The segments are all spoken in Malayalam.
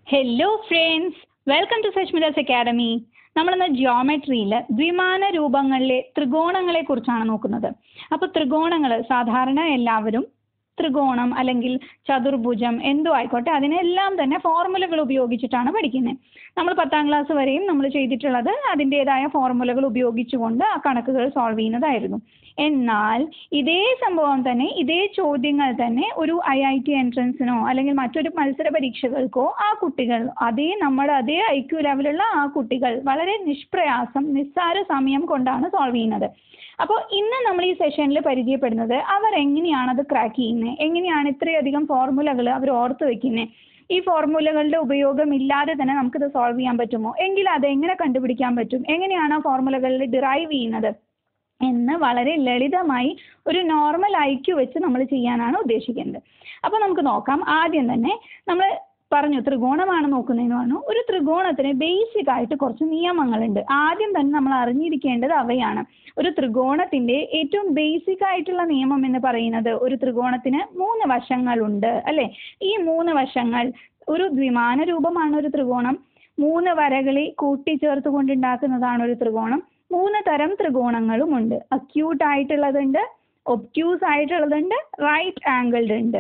hello friends welcome to Sushmita's academy നമ്മളിന്ന് ജിയോമെട്രിയിൽ ദ്വിമാന രൂപങ്ങളിലെ ത്രികോണങ്ങളെ കുറിച്ചാണ് നോക്കുന്നത് അപ്പോൾ ത്രികോണങ്ങൾ സാധാരണ എല്ലാവരും ത്രികോണം അല്ലെങ്കിൽ ചതുർഭുജം എന്തോ ആയിക്കോട്ടെ അതിനെല്ലാം തന്നെ ഫോർമുലകൾ ഉപയോഗിച്ചിട്ടാണ് പഠിക്കുന്നത് നമ്മൾ പത്താം ക്ലാസ് വരെയും നമ്മൾ ചെയ്തിട്ടുള്ളത് അതിൻ്റെതായ ഫോർമുലകൾ ഉപയോഗിച്ചുകൊണ്ട് ആ കണക്കുകൾ സോൾവ് ചെയ്യുന്നതായിരുന്നു എന്നാൽ ഇതേ സംഭവം തന്നെ ഇതേ ചോദ്യങ്ങൾ തന്നെ ഒരു ഐ ഐ ടി എൻട്രൻസിനോ അല്ലെങ്കിൽ മറ്റൊരു മത്സര പരീക്ഷകൾക്കോ ആ കുട്ടികൾ അതേ നമ്മുടെ അതേ ഐ ക്യു ലെവലുള്ള ആ കുട്ടികൾ വളരെ നിഷ്പ്രയാസം നിസ്സാര സമയം കൊണ്ടാണ് സോൾവ് ചെയ്യുന്നത് അപ്പോൾ ഇന്ന് നമ്മൾ ഈ സെഷനിൽ പരിചയപ്പെടുന്നത് അവർ എങ്ങനെയാണ് അത് ക്രാക്ക് ചെയ്യുന്നത് എങ്ങനെയാണ് ഇത്രയധികം ഫോർമുലകൾ അവർ ഓർത്ത് വെക്കുന്നത് ഈ ഫോർമുലകളുടെ ഉപയോഗം ഇല്ലാതെ തന്നെ നമുക്കിത് സോൾവ് ചെയ്യാൻ പറ്റുമോ എങ്കിൽ അത് എങ്ങനെ കണ്ടുപിടിക്കാൻ പറ്റും എങ്ങനെയാണ് ആ ഫോർമുലകളിൽ ഡിറൈവ് ചെയ്യുന്നത് എന്ന് വളരെ ലളിതമായി ഒരു നോർമൽ ഐക്യു വെച്ച് നമ്മൾ ചെയ്യാനാണ് ഉദ്ദേശിക്കുന്നത് അപ്പോൾ നമുക്ക് നോക്കാം ആദ്യം തന്നെ നമ്മൾ പറഞ്ഞു ത്രികോണമാണ് നോക്കുന്നതെന്ന് പറഞ്ഞു ഒരു ത്രികോണത്തിന് ബേസിക് ആയിട്ട് കുറച്ച് നിയമങ്ങളുണ്ട് ആദ്യം തന്നെ നമ്മൾ അറിഞ്ഞിരിക്കേണ്ടത് അവയാണ് ഒരു ത്രികോണത്തിന്റെ ഏറ്റവും ബേസിക് ആയിട്ടുള്ള നിയമം എന്ന് പറയുന്നത് ഒരു ത്രികോണത്തിന് മൂന്ന് വശങ്ങളുണ്ട് അല്ലെ ഈ മൂന്ന് വശങ്ങൾ ഒരു ദ്വിമാന രൂപമാണ് ഒരു ത്രികോണം മൂന്ന് വരകളെ കൂട്ടിച്ചേർത്ത് കൊണ്ടുണ്ടാക്കുന്നതാണ് ഒരു ത്രികോണം മൂന്ന് തരം ത്രികോണങ്ങളും ഉണ്ട് അക്യൂട്ട് ആയിട്ടുള്ളതുണ്ട് ഒബ്ക്യൂസ് ആയിട്ടുള്ളതുണ്ട് റൈറ്റ് ആംഗിൾഡ് ഉണ്ട്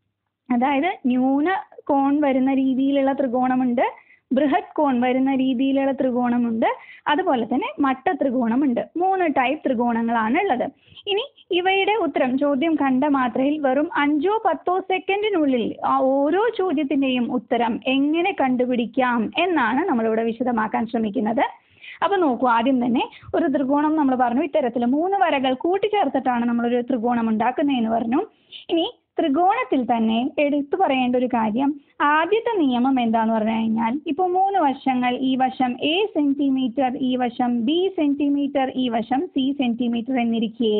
അതായത് ന്യൂന കോൺ വരുന്ന രീതിയിലുള്ള ത്രികോണമുണ്ട് ബൃഹത് കോൺ വരുന്ന രീതിയിലുള്ള ത്രികോണമുണ്ട് അതുപോലെ തന്നെ മട്ട ത്രികോണമുണ്ട് മൂന്ന് ടൈപ്പ് ത്രികോണങ്ങളാണ് ഉള്ളത് ഇനി ഇവയുടെ ഉത്തരം ചോദ്യം കണ്ട മാത്രയിൽ വെറും അഞ്ചോ പത്തോ സെക്കൻഡിനുള്ളിൽ ആ ഓരോ ചോദ്യത്തിന്റെയും ഉത്തരം എങ്ങനെ കണ്ടുപിടിക്കാം എന്നാണ് നമ്മളിവിടെ വിശദമാക്കാൻ ശ്രമിക്കുന്നത് അപ്പൊ നോക്കൂ ആദ്യം തന്നെ ഒരു ത്രികോണം നമ്മൾ പറഞ്ഞു ഇത്തരത്തിൽ മൂന്ന് വരകൾ കൂട്ടിച്ചേർത്തിട്ടാണ് നമ്മളൊരു ത്രികോണം ഉണ്ടാക്കുന്നതെന്ന് പറഞ്ഞു ഇനി ത്രികോണത്തിൽ തന്നെ എടുത്തു പറയേണ്ട ഒരു കാര്യം ആദ്യത്തെ നിയമം എന്താന്ന് പറഞ്ഞു കഴിഞ്ഞാൽ ഇപ്പോൾ മൂന്ന് വശങ്ങൾ ഈ വശം എ സെന്റിമീറ്റർ ഈ വശം ബി സെന്റിമീറ്റർ ഈ വശം സി സെന്റിമീറ്റർ എന്നിരിക്കെ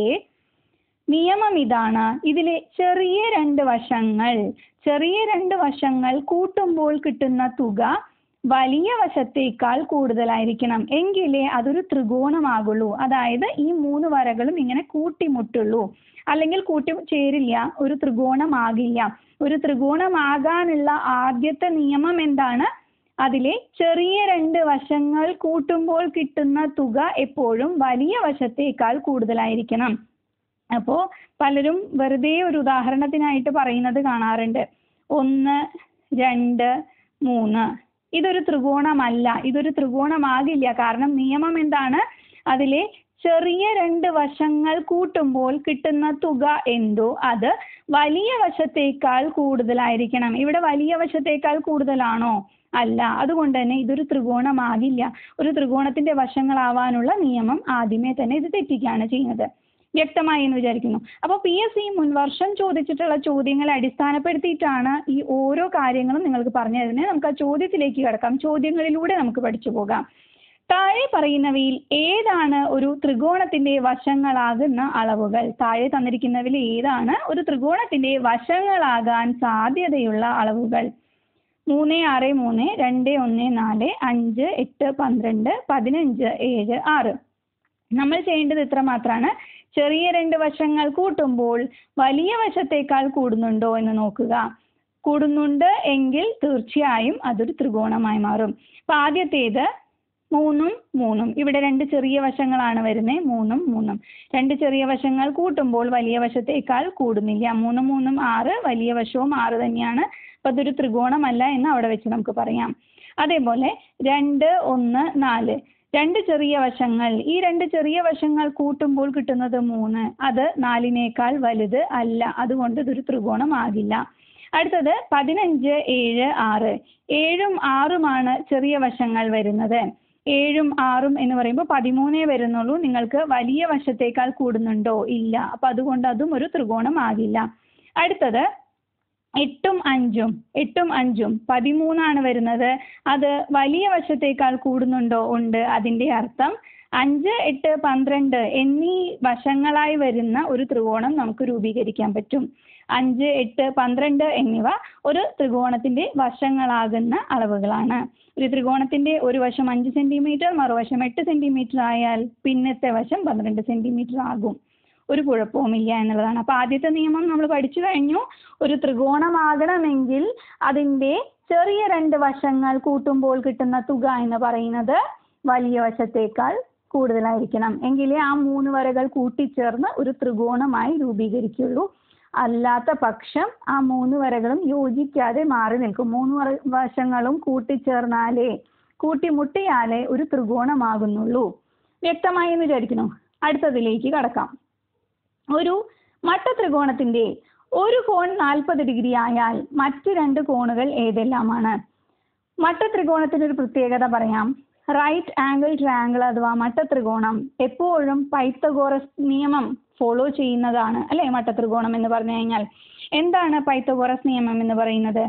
നിയമം ഇതാണ് ഇതിലെ ചെറിയ രണ്ട് വശങ്ങൾ ചെറിയ രണ്ട് വശങ്ങൾ കൂട്ടുമ്പോൾ കിട്ടുന്ന തുക വലിയ വശത്തേക്കാൾ കൂടുതലായിരിക്കണം എങ്കിലേ അതൊരു ത്രികോണമാകുള്ളൂ അതായത് ഈ മൂന്ന് വരകളും ഇങ്ങനെ കൂട്ടിമുട്ടുള്ളൂ അല്ലെങ്കിൽ കൂട്ടി ചേരില്ല ഒരു ത്രികോണമാകില്ല ഒരു ത്രികോണമാകാനുള്ള ആദ്യത്തെ നിയമം എന്താണ് അതിലെ ചെറിയ രണ്ട് വശങ്ങൾ കൂട്ടുമ്പോൾ കിട്ടുന്ന തുക എപ്പോഴും വലിയ വശത്തേക്കാൾ കൂടുതലായിരിക്കണം അപ്പോൾ പലരും വെറുതെ ഒരു ഉദാഹരണത്തിനായിട്ട് പറയുന്നത് കാണാറുണ്ട് ഒന്ന് രണ്ട് മൂന്ന് ഇതൊരു ത്രികോണമല്ല ഇതൊരു ത്രികോണമാകില്ല കാരണം നിയമം എന്താണ് അതിലെ ചെറിയ രണ്ട് വശങ്ങൾ കൂട്ടുമ്പോൾ കിട്ടുന്ന തുക എന്തോ അത് വലിയ വശത്തേക്കാൾ കൂടുതലായിരിക്കണം ഇവിടെ വലിയ വശത്തേക്കാൾ കൂടുതലാണോ അല്ല അതുകൊണ്ട് തന്നെ ഇതൊരു ത്രികോണമാകില്ല ഒരു ത്രികോണത്തിന്റെ വശങ്ങളാവാനുള്ള നിയമം ആദ്യമേ തന്നെ ഇത് തെറ്റിക്കുകയാണ് ചെയ്യുന്നത് വ്യക്തമായി എന്ന് വിചാരിക്കുന്നു അപ്പോൾ പി എസ് സി മുൻവർഷം ചോദിച്ചിട്ടുള്ള ചോദ്യങ്ങളെ അടിസ്ഥാനപ്പെടുത്തിയിട്ടാണ് ഈ ഓരോ കാര്യങ്ങളും നിങ്ങൾക്ക് പറഞ്ഞു തരുന്നത് നമുക്ക് ആ ചോദ്യത്തിലേക്ക് കിടക്കാം ചോദ്യങ്ങളിലൂടെ നമുക്ക് പഠിച്ചു പോകാം താഴെ പറയുന്നവയിൽ ഏതാണ് ഒരു ത്രികോണത്തിന്റെ വശങ്ങളാകുന്ന അളവുകൾ താഴെ തന്നിരിക്കുന്നവയിൽ ഏതാണ് ഒരു ത്രികോണത്തിന്റെ വശങ്ങളാകാൻ സാധ്യതയുള്ള അളവുകൾ മൂന്ന് ആറ് മൂന്ന് രണ്ട് ഒന്ന് നാല് അഞ്ച് എട്ട് പന്ത്രണ്ട് പതിനഞ്ച് ഏഴ് ആറ് നമ്മൾ ചെയ്യേണ്ടത് ഇത്ര മാത്രമാണ് ചെറിയ രണ്ട് വശങ്ങൾ കൂട്ടുമ്പോൾ വലിയ വശത്തേക്കാൾ കൂടുന്നുണ്ടോ എന്ന് നോക്കുക കൂടുന്നുണ്ട് എങ്കിൽ തീർച്ചയായും അതൊരു ത്രികോണമായി മാറും അപ്പൊ ആദ്യത്തേത് മൂന്നും മൂന്നും ഇവിടെ രണ്ട് ചെറിയ വശങ്ങളാണ് വരുന്നത് മൂന്നും മൂന്നും രണ്ട് ചെറിയ വശങ്ങൾ കൂട്ടുമ്പോൾ വലിയ വശത്തേക്കാൾ കൂടുന്നില്ല മൂന്നും മൂന്നും ആറ് വലിയ വശവും ആറ് തന്നെയാണ് അപ്പൊ അതൊരു ത്രികോണമല്ല എന്ന് അവിടെ വെച്ച് നമുക്ക് പറയാം അതേപോലെ രണ്ട് ഒന്ന് നാല് രണ്ട് ചെറിയ വശങ്ങൾ ഈ രണ്ട് ചെറിയ വശങ്ങൾ കൂട്ടുമ്പോൾ കിട്ടുന്നത് മൂന്ന് അത് നാലിനേക്കാൾ വലുത് അല്ല അതുകൊണ്ട് ഇതൊരു ത്രികോണമാകില്ല അടുത്തത് പതിനഞ്ച് ഏഴ് ആറ് ഏഴും ആറുമാണ് ചെറിയ വശങ്ങൾ വരുന്നത് ഏഴും ആറും എന്ന് പറയുമ്പോൾ പതിമൂന്നേ വരുന്നുള്ളൂ നിങ്ങൾക്ക് വലിയ വശത്തേക്കാൾ കൂടുന്നുണ്ടോ ഇല്ല അപ്പൊ അതുകൊണ്ട് അതും ഒരു ത്രികോണമാകില്ല അടുത്തത് എട്ടും അഞ്ചും എട്ടും അഞ്ചും പതിമൂന്നാണ് വരുന്നത് അത് വലിയ വശത്തേക്കാൾ കൂടുന്നുണ്ടോ ഉണ്ട് അതിന്റെ അർത്ഥം അഞ്ച് എട്ട് പന്ത്രണ്ട് എന്നീ വശങ്ങളായി വരുന്ന ഒരു ത്രികോണം നമുക്ക് രൂപീകരിക്കാൻ പറ്റും അഞ്ച് എട്ട് പന്ത്രണ്ട് എന്നിവ ഒരു ത്രികോണത്തിന്റെ വശങ്ങളാകുന്ന അളവുകളാണ് ഒരു ത്രികോണത്തിന്റെ ഒരു വശം അഞ്ച് സെന്റിമീറ്റർ മറുവശം എട്ട് സെന്റിമീറ്റർ ആയാൽ പിന്നത്തെ വശം പന്ത്രണ്ട് സെന്റിമീറ്റർ ആകും ഒരു കുഴപ്പവുമില്ല എന്നുള്ളതാണ് അപ്പൊ ആദ്യത്തെ നിയമം നമ്മൾ പഠിച്ചു കഴിഞ്ഞു ഒരു ത്രികോണമാകണമെങ്കിൽ അതിന്റെ ചെറിയ രണ്ട് വശങ്ങൾ കൂട്ടുമ്പോൾ കിട്ടുന്ന തുക എന്ന് പറയുന്നത് വലിയ വശത്തേക്കാൾ കൂടുതലായിരിക്കണം എങ്കിലേ ആ മൂന്ന് വരകൾ കൂട്ടിച്ചേർന്ന് ഒരു ത്രികോണമായി രൂപീകരിക്കുള്ളൂ അല്ലാത്ത പക്ഷം ആ മൂന്ന് വരകളും യോജിക്കാതെ മാറി നിൽക്കും മൂന്ന് വര- വശങ്ങളും കൂട്ടിച്ചേർന്നാലേ കൂട്ടിമുട്ടിയാലേ ഒരു ത്രികോണമാകുന്നുള്ളൂ വ്യക്തമായി എന്ന് വിചാരിക്കുന്നു അടുത്തതിലേക്ക് കടക്കാം ഒരു മട്ട ത്രികോണത്തിന്റെ ഒരു കോൺ നാൽപ്പത് ഡിഗ്രി ആയാൽ മറ്റ് രണ്ട് കോണുകൾ ഏതെല്ലാമാണ് മട്ട ത്രികോണത്തിന് ഒരു പ്രത്യേകത പറയാം റൈറ്റ് ആംഗിൾ ട്രയാങ്കിൾ അഥവാ മട്ട ത്രികോണം എപ്പോഴും പൈത്തഗോറസ് നിയമം ഫോളോ ചെയ്യുന്നതാണ് അല്ലേ മട്ട ത്രികോണം എന്ന് പറഞ്ഞു കഴിഞ്ഞാൽ എന്താണ് പൈത്തഗോറസ് നിയമം എന്ന് പറയുന്നത്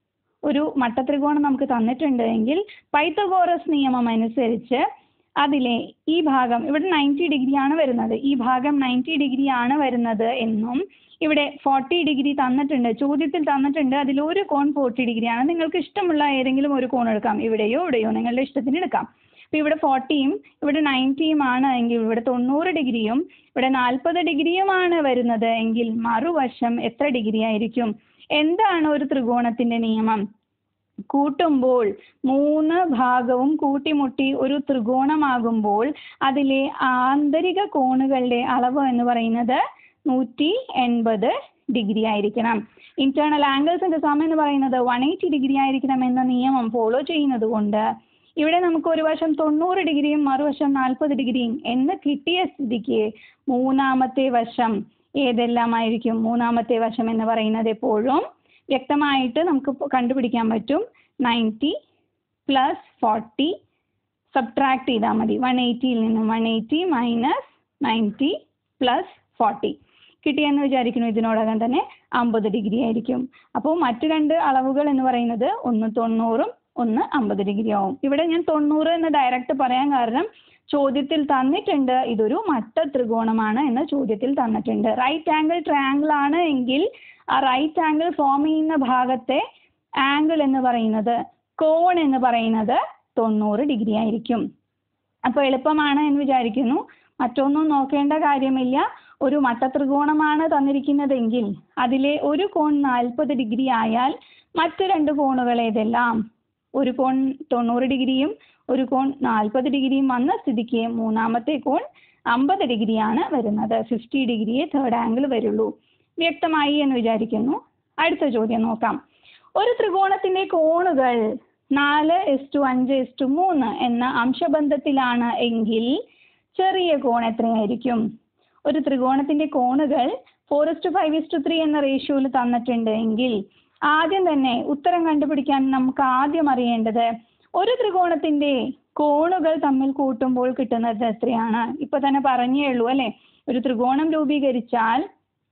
ഒരു മട്ട ത്രികോണം നമുക്ക് തന്നിട്ടുണ്ട് എങ്കിൽ പൈത്തഗോറസ് നിയമം അനുസരിച്ച് അതിലെ ഈ ഭാഗം ഇവിടെ നയൻറ്റി ഡിഗ്രി ആണ് വരുന്നത് ഈ ഭാഗം നയൻറ്റി ഡിഗ്രി ആണ് വരുന്നത് എന്നും ഇവിടെ ഫോർട്ടി ഡിഗ്രി തന്നിട്ടുണ്ട് ചോദ്യത്തിൽ തന്നിട്ടുണ്ട് അതിൽ ഒരു കോൺ ഫോർട്ടി ഡിഗ്രി ആണ് നിങ്ങൾക്ക് ഇഷ്ടമുള്ള ഏതെങ്കിലും ഒരു കോൺ എടുക്കാം ഇവിടെയോ ഇവിടെയോ നിങ്ങളുടെ ഇഷ്ടത്തിന് എടുക്കാം അപ്പോൾ ഇവിടെ ഫോർട്ടിയും ഇവിടെ നയൻറ്റിയും ആണ് എങ്കിൽ ഇവിടെ തൊണ്ണൂറ് ഡിഗ്രിയും ഇവിടെ നാൽപ്പത് ഡിഗ്രിയുമാണ് വരുന്നത് എങ്കിൽ മറുവശം എത്ര ഡിഗ്രി ആയിരിക്കും എന്താണ് ഒരു ത്രികോണത്തിന്റെ നിയമം കൂട്ടുമ്പോൾ മൂന്ന് ഭാഗവും കൂട്ടിമുട്ടി ഒരു ത്രികോണമാകുമ്പോൾ അതിലെ ആന്തരിക കോണുകളുടെ അളവ് എന്ന് പറയുന്നത് നൂറ്റി എൺപത് ഡിഗ്രി ആയിരിക്കണം ഇന്റേണൽ ആംഗിൾസിന്റെ സമയം എന്ന് പറയുന്നത് വൺ എയ്റ്റി ഡിഗ്രി ആയിരിക്കണം എന്ന നിയമം ഫോളോ ചെയ്യുന്നത് കൊണ്ട് ഇവിടെ നമുക്ക് ഒരു വശം തൊണ്ണൂറ് ഡിഗ്രിയും മറുവശം നാൽപ്പത് ഡിഗ്രിയും എന്ന് കിട്ടിയ സ്ഥിതിക്ക് മൂന്നാമത്തെ വശം ഏതെല്ലാമായിരിക്കും മൂന്നാമത്തെ വശം എന്ന് പറയുന്നത് എപ്പോഴും വ്യക്തമായിട്ട് നമുക്ക് ഇപ്പൊ കണ്ടുപിടിക്കാൻ പറ്റും നയൻറ്റി പ്ലസ് ഫോർട്ടി സബ്ട്രാക്ട് ചെയ്താൽ മതി വൺ എയ്റ്റിയിൽ നിന്നും one eighty minus ninety plus forty കിട്ടിയെന്ന് വിചാരിക്കുന്നു ഇതിനോടകം തന്നെ അമ്പത് ഡിഗ്രി ആയിരിക്കും അപ്പോൾ മറ്റു രണ്ട് അളവുകൾ എന്ന് പറയുന്നത് ഒന്ന് തൊണ്ണൂറും ഒന്ന് അമ്പത് ഡിഗ്രി ആവും ഇവിടെ ഞാൻ തൊണ്ണൂറ് എന്ന് ഡയറക്റ്റ് പറയാൻ കാരണം ചോദ്യത്തിൽ തന്നിട്ടുണ്ട് ഇതൊരു മട്ട ത്രികോണമാണ് എന്ന് ചോദ്യത്തിൽ തന്നിട്ടുണ്ട് റൈറ്റ് ആംഗിൾ ട്രയാങ്കിൾ ആണ് എങ്കിൽ ആ റൈറ്റ് ആംഗിൾ ഫോം ചെയ്യുന്ന ഭാഗത്തെ ആംഗിൾ എന്ന് പറയുന്നത് കോൺ എന്ന് പറയുന്നത് തൊണ്ണൂറ് ഡിഗ്രി ആയിരിക്കും അപ്പോൾ എളുപ്പമാണ് എന്ന് വിചാരിക്കുന്നു മറ്റൊന്നും നോക്കേണ്ട കാര്യമില്ല ഒരു മട്ടത്രികോണമാണ് തന്നിരിക്കുന്നതെങ്കിൽ അതിലെ ഒരു കോൺ നാൽപ്പത് ഡിഗ്രി ആയാൽ മറ്റ് രണ്ട് കോണുകൾ ഏതെല്ലാം ഒരു കോൺ തൊണ്ണൂറ് ഡിഗ്രിയും ഒരു കോൺ നാൽപ്പത് ഡിഗ്രിയും വന്ന സ്ഥിതിക്ക് മൂന്നാമത്തെ കോൺ അമ്പത് ഡിഗ്രിയാണ് വരുന്നത് ഫിഫ്റ്റി ഡിഗ്രിയെ തേർഡ് ആംഗിൾ വരുള്ളൂ വ്യക്തമായി എന്ന് വിചാരിക്കുന്നു അടുത്ത ചോദ്യം നോക്കാം ഒരു ത്രികോണത്തിന്റെ കോണുകൾ നാല് എസ് ടു അഞ്ച് എസ് ടു മൂന്ന് എന്ന അംശബന്ധത്തിലാണ് എങ്കിൽ ചെറിയ കോൺ എത്രയായിരിക്കും ഒരു ത്രികോണത്തിന്റെ കോണുകൾ four is to five is to three എന്ന റേഷ്യോയിൽ തന്നിട്ടുണ്ട് എങ്കിൽ ആദ്യം തന്നെ ഉത്തരം കണ്ടുപിടിക്കാൻ നമുക്ക് ആദ്യം അറിയേണ്ടത് ഒരു ത്രികോണത്തിന്റെ കോണുകൾ തമ്മിൽ കൂട്ടുമ്പോൾ കിട്ടുന്നത് എത്രയാണ് ഇപ്പൊ തന്നെ പറഞ്ഞേ ഉള്ളൂ അല്ലെ ഒരു ത്രികോണം രൂപീകരിച്ചാൽ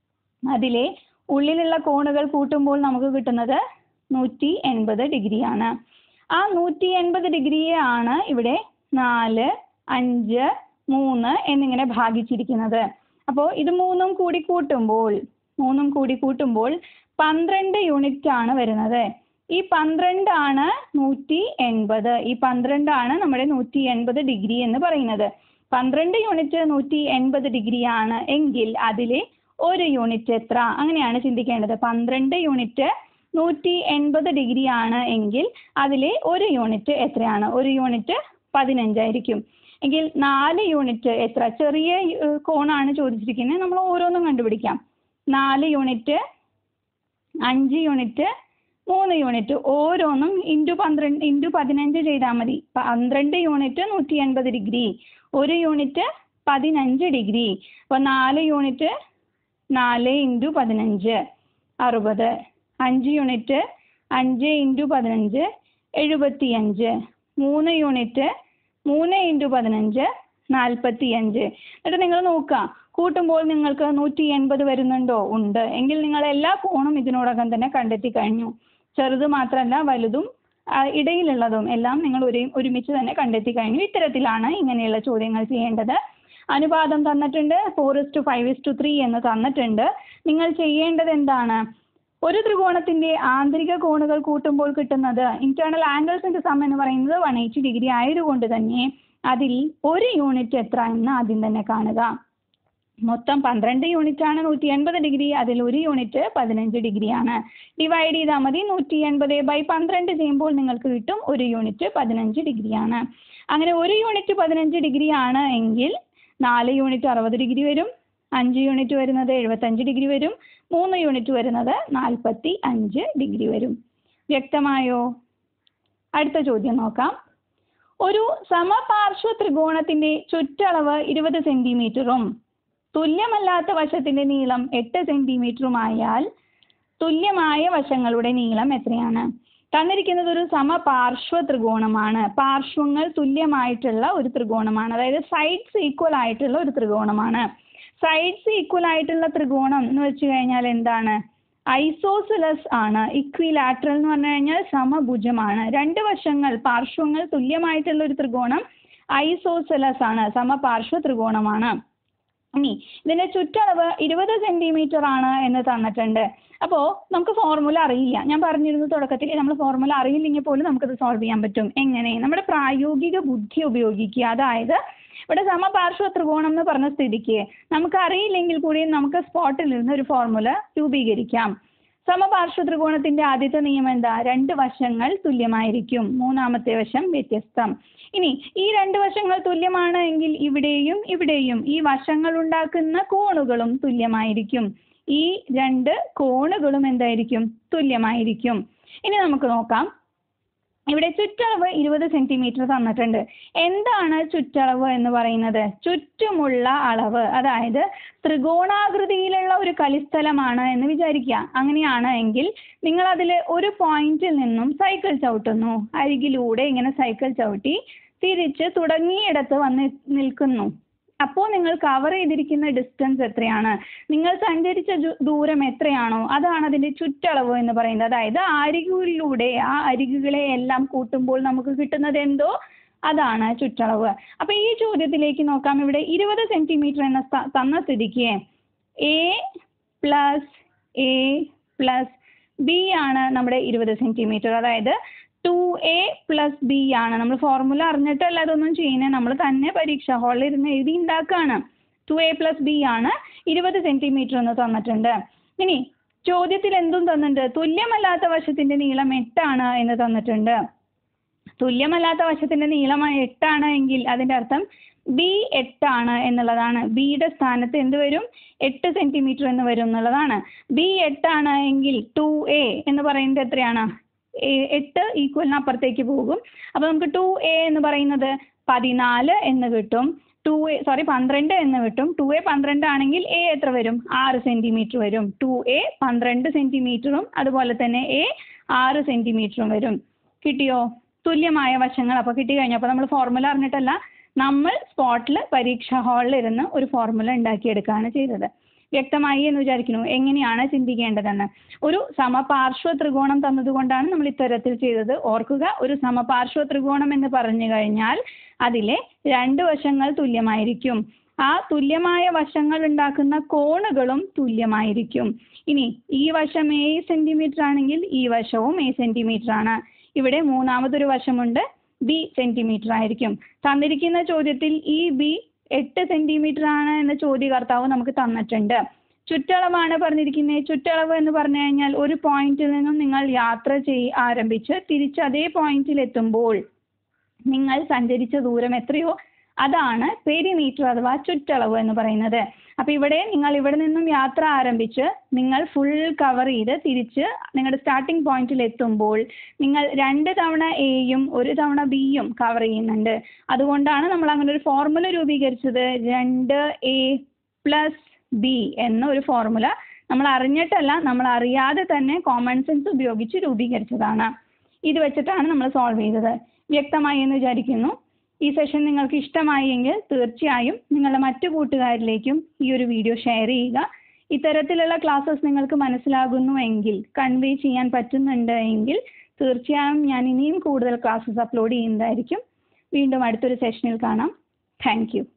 അതിലെ ഉള്ളിലുള്ള കോണുകൾ കൂട്ടുമ്പോൾ നമുക്ക് കിട്ടുന്നത് നൂറ്റി എൺപത് ഡിഗ്രിയാണ് ആ നൂറ്റി എൺപത് ഡിഗ്രിയെ ആണ് ഇവിടെ നാല് അഞ്ച് മൂന്ന് എന്നിങ്ങനെ ഭാഗിച്ചിരിക്കുന്നത് അപ്പോൾ ഇത് മൂന്നും കൂടി കൂട്ടുമ്പോൾ മൂന്നും കൂടി കൂട്ടുമ്പോൾ പന്ത്രണ്ട് യൂണിറ്റ് ആണ് വരുന്നത് ഈ പന്ത്രണ്ടാണ് നൂറ്റി എൺപത് ഈ പന്ത്രണ്ടാണ് നമ്മുടെ നൂറ്റി എൺപത് ഡിഗ്രി എന്ന് പറയുന്നത് പന്ത്രണ്ട് യൂണിറ്റ് നൂറ്റി എൺപത് ഡിഗ്രി ആണ് എങ്കിൽ അതിലെ ഒരു യൂണിറ്റ് എത്ര അങ്ങനെയാണ് ചിന്തിക്കേണ്ടത് പന്ത്രണ്ട് യൂണിറ്റ് നൂറ്റി എൺപത് ഡിഗ്രി ആണ് എങ്കിൽ അതിലെ ഒരു യൂണിറ്റ് എത്രയാണ് ഒരു യൂണിറ്റ് പതിനഞ്ചായിരിക്കും എങ്കിൽ നാല് യൂണിറ്റ് എത്ര ചെറിയ ഏഹ്, കോണാണ് ചോദിച്ചിരിക്കുന്നത് നമ്മൾ ഓരോന്നും കണ്ടുപിടിക്കാം നാല് യൂണിറ്റ് അഞ്ച് യൂണിറ്റ് മൂന്ന് യൂണിറ്റ് ഓരോന്നും ഇൻറ്റു പന്ത്രണ്ട് ഇൻറ്റു പതിനഞ്ച് ചെയ്താൽ മതി പന്ത്രണ്ട് യൂണിറ്റ് നൂറ്റി എൺപത് ഡിഗ്രി ഒരു യൂണിറ്റ് പതിനഞ്ച് ഡിഗ്രി അപ്പോൾ നാല് യൂണിറ്റ് നാല് ഇൻറ്റു പതിനഞ്ച് അറുപത് അഞ്ച് യൂണിറ്റ് അഞ്ച് ഇൻറ്റു പതിനഞ്ച് എഴുപത്തി അഞ്ച് മൂന്ന് യൂണിറ്റ് മൂന്ന് ഇൻറ്റു പതിനഞ്ച് നാൽപ്പത്തി അഞ്ച് എന്നിട്ട് നിങ്ങൾ നോക്കുക കൂട്ടുമ്പോൾ നിങ്ങൾക്ക് നൂറ്റി എൺപത് വരുന്നുണ്ടോ ഉണ്ട് എങ്കിൽ നിങ്ങൾ എല്ലാ കോണും ഇതിനോടകം തന്നെ കണ്ടെത്തി കഴിഞ്ഞു ചെറുത് മാത്രമല്ല വലുതും ആ, ഇടയിലുള്ളതും എല്ലാം നിങ്ങൾ ഒരു ഒരുമിച്ച് തന്നെ കണ്ടെത്തി കഴിഞ്ഞു ഇത്തരത്തിലാണ് ഇങ്ങനെയുള്ള ചോദ്യങ്ങൾ ചെയ്യേണ്ടത് അനുപാതം തന്നിട്ടുണ്ട് four is to five is to three എന്ന് തന്നിട്ടുണ്ട് നിങ്ങൾ ചെയ്യേണ്ടത് എന്താണ് ഒരു ത്രികോണത്തിന്റെ ആന്തരിക കോണുകൾ കൂട്ടുമ്പോൾ കിട്ടുന്നത് ഇന്റേണൽ ആംഗിൾസിന്റെ സം എന്ന് പറയുന്നത് വൺ എയ്റ്റി ഡിഗ്രി ആയതുകൊണ്ട് തന്നെ അതിൽ ഒരു യൂണിറ്റ് എത്ര എന്ന് ആദ്യം തന്നെ കാണുക മൊത്തം പന്ത്രണ്ട് യൂണിറ്റ് ആണ് നൂറ്റി എൺപത് ഡിഗ്രി അതിൽ ഒരു യൂണിറ്റ് പതിനഞ്ച് ഡിഗ്രിയാണ് ഡിവൈഡ് ചെയ്താൽ മതി നൂറ്റി എൺപത് ബൈ പന്ത്രണ്ട് ചെയ്യുമ്പോൾ നിങ്ങൾക്ക് കിട്ടും ഒരു യൂണിറ്റ് പതിനഞ്ച് ഡിഗ്രിയാണ് അങ്ങനെ ഒരു യൂണിറ്റ് പതിനഞ്ച് ഡിഗ്രി ആണ് എങ്കിൽ നാല് യൂണിറ്റ് അറുപത് ഡിഗ്രി വരും അഞ്ച് യൂണിറ്റ് വരുന്നത് എഴുപത്തഞ്ച് ഡിഗ്രി വരും മൂന്ന് യൂണിറ്റ് വരുന്നത് നാൽപ്പത്തി അഞ്ച് ഡിഗ്രി വരും വ്യക്തമായോ അടുത്ത ചോദ്യം നോക്കാം ഒരു സമപാർശ്വ ത്രികോണത്തിന്റെ ചുറ്റളവ് ഇരുപത് സെന്റിമീറ്ററും തുല്യമല്ലാത്ത വശത്തിന്റെ നീളം എട്ട് സെന്റിമീറ്ററുമായാൽ തുല്യമായ വശങ്ങളുടെ നീളം എത്രയാണ് തന്നിരിക്കുന്നത് ഒരു സമപാർശ്വ ത്രികോണമാണ് പാർശ്വങ്ങൾ തുല്യമായിട്ടുള്ള ഒരു ത്രികോണമാണ് അതായത് സൈഡ്സ് ഈക്വൽ ആയിട്ടുള്ള ഒരു ത്രികോണമാണ് സൈഡ്സ് ഈക്വൽ ആയിട്ടുള്ള ത്രികോണം എന്ന് വെച്ച് കഴിഞ്ഞാൽ എന്താണ് ഐസോസിലസ് ആണ് ഇക്വിലാറ്ററൽ എന്ന് പറഞ്ഞു കഴിഞ്ഞാൽ സമഭുജമാണ് രണ്ട് വശങ്ങൾ പാർശ്വങ്ങൾ തുല്യമായിട്ടുള്ള ഒരു ത്രികോണം ഐസോസിലസ് ആണ് സമപാർശ്വ ത്രികോണമാണ് ഇനി ഇതിന്റെ ചുറ്റളവ് ഇരുപത് സെന്റിമീറ്റർ ആണ് എന്ന് തന്നിട്ടുണ്ട് അപ്പോൾ നമുക്ക് ഫോർമുല അറിയില്ല ഞാൻ പറഞ്ഞിരുന്നു തുടക്കത്തിൽ നമ്മൾ ഫോർമുല അറിയില്ലെങ്കിൽ പോലും നമുക്കത് സോൾവ് ചെയ്യാൻ പറ്റും എങ്ങനെ നമ്മുടെ പ്രായോഗിക ബുദ്ധി ഉപയോഗിക്കുക അതായത് ഇവിടെ സമപാർശ്വ ത്രികോണം എന്ന് പറഞ്ഞ സ്ഥിതിക്ക് നമുക്ക് അറിയില്ലെങ്കിൽ കൂടി നമുക്ക് സ്പോട്ടിൽ ഇരുന്ന് ഒരു ഫോർമുല രൂപീകരിക്കാം സമപാർശ്വ ത്രികോണത്തിന്റെ ആദ്യത്തെ നിയമം എന്താ രണ്ട് വശങ്ങൾ തുല്യമായിരിക്കും മൂന്നാമത്തെ വശം വ്യത്യസ്തം ഇനി ഈ രണ്ട് വശങ്ങൾ തുല്യമാണ് എങ്കിൽ ഇവിടെയും ഇവിടെയും ഈ വശങ്ങൾ ഉണ്ടാക്കുന്ന കോണുകളും തുല്യമായിരിക്കും ഈ രണ്ട് കോണുകളും എന്തായിരിക്കും തുല്യമായിരിക്കും ഇനി നമുക്ക് നോക്കാം ഇവിടെ ചുറ്റളവ് ഇരുപത് സെന്റിമീറ്റർ തന്നിട്ടുണ്ട് എന്താണ് ചുറ്റളവ് എന്ന് പറയുന്നത് ചുറ്റുമുള്ള അളവ് അതായത് ത്രികോണാകൃതിയിലുള്ള ഒരു കളിസ്ഥലമാണ് എന്ന് വിചാരിക്കുക അങ്ങനെയാണ് എങ്കിൽ നിങ്ങൾ അതിൽ ഒരു പോയിന്റിൽ നിന്നും സൈക്കിൾ ചവിട്ടുന്നു അരികിലൂടെ ഇങ്ങനെ സൈക്കിൾ ചവിട്ടി തിരിച്ച് തുടങ്ങിയിടത്ത് വന്ന് നിൽക്കുന്നു അപ്പോൾ നിങ്ങൾ കവർ ചെയ്തിരിക്കുന്ന ഡിസ്റ്റൻസ് എത്രയാണ് നിങ്ങൾ സഞ്ചരിച്ച ജു- ദൂരം എത്രയാണോ അതാണ് അതിന്റെ ചുറ്റളവ് എന്ന് പറയുന്നത് അതായത് അരികിലൂടെ ആ അരികുകളെ എല്ലാം കൂട്ടുമ്പോൾ നമുക്ക് കിട്ടുന്നത് എന്തോ അതാണ് ചുറ്റളവ് അപ്പൊ ഈ ചോദ്യത്തിലേക്ക് നോക്കാം ഇവിടെ ഇരുപത് സെന്റിമീറ്റർ എന്ന സ്ഥ- തന്ന സ്ഥിതിക്ക് A plus A plus B ആണ് നമ്മുടെ ഇരുപത് സെന്റിമീറ്റർ അതായത് ടു എ പ്ലസ് ബി ആണ് നമ്മൾ ഫോർമുല അറിഞ്ഞിട്ടല്ല അതൊന്നും ചെയ്യുന്നത് നമ്മൾ തന്നെ പരീക്ഷ ഹാളിൽ ഇരുന്ന് എഴുതി ഉണ്ടാക്കുകയാണ് ടു എ പ്ലസ് ബി ആണ് ഇരുപത് സെന്റിമീറ്റർ എന്ന് തന്നിട്ടുണ്ട് ഇനി ചോദ്യത്തിൽ എന്തും തന്നിട്ടുണ്ട് തുല്യമല്ലാത്ത വശത്തിന്റെ നീളം എട്ടാണ് എന്ന് തന്നിട്ടുണ്ട് തുല്യമല്ലാത്ത വശത്തിന്റെ നീളം എട്ടാണ് എങ്കിൽ അതിന്റെ അർത്ഥം ബി എട്ടാണ് എന്നുള്ളതാണ് ബിയുടെ സ്ഥാനത്ത് എന്ത് വരും എട്ട് സെന്റിമീറ്റർ എന്ന് വരും എന്നുള്ളതാണ് ബി എട്ടാണ് എങ്കിൽ ടു എ എന്ന് പറയുന്നത് എത്രയാണ് എ- എട്ട് ഈക്വലിന് അപ്പുറത്തേക്ക് പോകും അപ്പൊ നമുക്ക് ടു എ എന്ന് പറയുന്നത് പതിനാല് എന്ന് കിട്ടും ടു എ സോറി പന്ത്രണ്ട് എന്ന് കിട്ടും ടു എ പന്ത്രണ്ട് ആണെങ്കിൽ എ എത്ര വരും ആറ് സെന്റിമീറ്റർ വരും ടു എ പന്ത്രണ്ട് സെന്റിമീറ്ററും അതുപോലെ തന്നെ എ ആറ് സെന്റിമീറ്ററും വരും കിട്ടിയോ തുല്യമായ വശങ്ങൾ അപ്പോൾ കിട്ടി കഴിഞ്ഞപ്പോൾ നമ്മൾ ഫോർമുല അറിഞ്ഞിട്ടല്ല നമ്മൾ സ്പോട്ടിൽ പരീക്ഷാ ഹാളിൽ ഇരുന്ന് ഒരു ഫോർമുല ഉണ്ടാക്കിയെടുക്കുകയാണ് ചെയ്തത് വ്യക്തമായി എന്ന് വിചാരിക്കുന്നു എങ്ങനെയാണ് ചിന്തിക്കേണ്ടതെന്ന് ഒരു സമപാർശ്വ ത്രികോണം തന്നതുകൊണ്ടാണ് നമ്മൾ ഇത്തരത്തിൽ ചെയ്തത് ഓർക്കുക ഒരു സമപാർശ്വ ത്രികോണം എന്ന് പറഞ്ഞു കഴിഞ്ഞാൽ അതിലെ രണ്ട് വശങ്ങൾ തുല്യമായിരിക്കും ആ തുല്യമായ വശങ്ങൾ ഉണ്ടാക്കുന്ന കോണുകളും തുല്യമായിരിക്കും ഇനി ഈ വശം എ സെന്റിമീറ്റർ ആണെങ്കിൽ ഈ വശവും എ സെന്റിമീറ്റർ ആണ് ഇവിടെ മൂന്നാമതൊരു വശമുണ്ട് ബി സെന്റിമീറ്റർ ആയിരിക്കും തന്നിരിക്കുന്ന ചോദ്യത്തിൽ ഈ ബി എട്ട് സെന്റിമീറ്റർ ആണ് എന്ന ചോദ്യകർത്താവ് നമുക്ക് തന്നിട്ടുണ്ട് ചുറ്റളവാണ് പറഞ്ഞിരിക്കുന്നത് ചുറ്റളവ് എന്ന് പറഞ്ഞു കഴിഞ്ഞാൽ ഒരു പോയിന്റിൽ നിന്നും നിങ്ങൾ യാത്ര ചെയ് ആരംഭിച്ച് തിരിച്ച് അതേ പോയിന്റിൽ എത്തുമ്പോൾ നിങ്ങൾ സഞ്ചരിച്ച ദൂരം എത്രയോ അതാണ് പെരിമീറ്റർ അഥവാ ചുറ്റളവ് എന്ന് പറയുന്നത് അപ്പൊ ഇവിടെ നിങ്ങൾ ഇവിടെ നിന്നും യാത്ര ആരംഭിച്ച് നിങ്ങൾ ഫുൾ കവർ ചെയ്ത് തിരിച്ച് നിങ്ങളുടെ സ്റ്റാർട്ടിംഗ് പോയിന്റിൽ എത്തുമ്പോൾ നിങ്ങൾ രണ്ട് തവണ എയും ഒരു തവണ ബിയും കവർ ചെയ്യുന്നുണ്ട് അതുകൊണ്ടാണ് നമ്മൾ അങ്ങനെ ഒരു ഫോർമുല രൂപീകരിച്ചത് രണ്ട് എ പ്ലസ് ബി എന്ന ഒരു ഫോർമുല നമ്മൾ അറിഞ്ഞിട്ടല്ല നമ്മൾ അറിയാതെ തന്നെ കോമൺ സെൻസ് ഉപയോഗിച്ച് രൂപീകരിച്ചതാണ് ഇത് വെച്ചിട്ടാണ് നമ്മൾ സോൾവ് ചെയ്തത് വ്യക്തമായി എന്ന് വിചാരിക്കുന്നു ഈ സെഷൻ നിങ്ങൾക്ക് ഇഷ്ടമായി എങ്കിൽ തീർച്ചയായും നിങ്ങളുടെ മറ്റു കൂട്ടുകാരിലേക്കും ഈ ഒരു വീഡിയോ ഷെയർ ചെയ്യുക ഇത്തരത്തിലുള്ള ക്ലാസ്സസ് നിങ്ങൾക്ക് മനസ്സിലാകുന്നു എങ്കിൽ കൺവേ ചെയ്യാൻ പറ്റുന്നുണ്ട് എങ്കിൽ തീർച്ചയായും ഞാൻ ഇനിയും കൂടുതൽ ക്ലാസ്സസ് അപ്ലോഡ് ചെയ്യുന്നതായിരിക്കും വീണ്ടും അടുത്തൊരു സെഷനിൽ കാണാം താങ്ക് യു